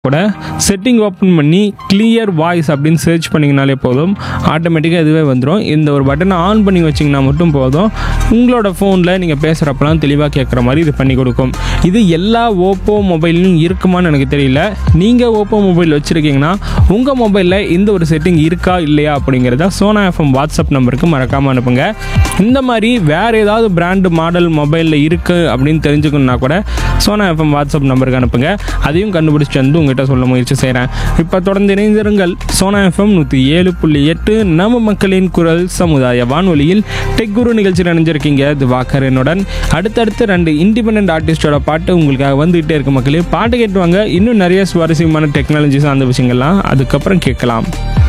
கூட setting open பண்ணி clear voice அப்படின்னு சர்ச் பண்ணிங்கனாலே போதும் ஆட்டோமேட்டிக்காக இதுவே வந்துடும் இந்த ஒரு பட்டனை ஆன் பண்ணி வச்சிங்கன்னா மட்டும் போதும் உங்களோட ஃபோனில் நீங்கள் பேசுகிறப்பலாம் தெளிவாக கேட்குற மாதிரி இது பண்ணி கொடுக்கும் இது எல்லா ஓப்போ மொபைல்லையும் இருக்குமான்னு எனக்கு தெரியல நீங்கள் ஓப்போ மொபைல் வச்சுருக்கீங்கன்னா உங்கள் மொபைலில் இந்த ஒரு செட்டிங் இருக்கா இல்லையா அப்படிங்கிறத சோனா எஃப்எம் வாட்ஸ்அப் நம்பருக்கு மறக்காமல் அனுப்புங்க இந்த மாதிரி வேறு ஏதாவது பிராண்டு மாடல் மொபைலில் இருக்குது அப்படின்னு தெரிஞ்சுக்கணுன்னா கூட சோனா எஃப்எம் வாட்ஸ்அப் நம்பருக்கு அனுப்புங்க அதையும் கண்டுபிடிச்சி வந்து உங்ககிட்ட சொல்ல முயற்சி செய்கிறேன் இப்போ தொடர்ந்து இணைந்திருங்கள் சோனா எஃப்எம் நூற்றி ஏழு புள்ளி எட்டு நம்ம மக்களின் குரல் சமுதாய வானொலியில் டெக் குரு நிகழ்ச்சியில் இணைஞ்சிருக்கீங்க திவாகரனுடன் அடுத்தடுத்து ரெண்டு இண்டிபெண்ட் ஆர்டிஸ்டோட பாட்டு உங்களுக்காக வந்துகிட்டே இருக்கு மக்களே பாட்டு கேட்டுவாங்க இன்னும் நிறைய சுவாரஸ்யமான டெக்னாலஜி சார்ந்த விஷயங்கள்லாம் அதுக்கப்புறம் கேட்கலாம்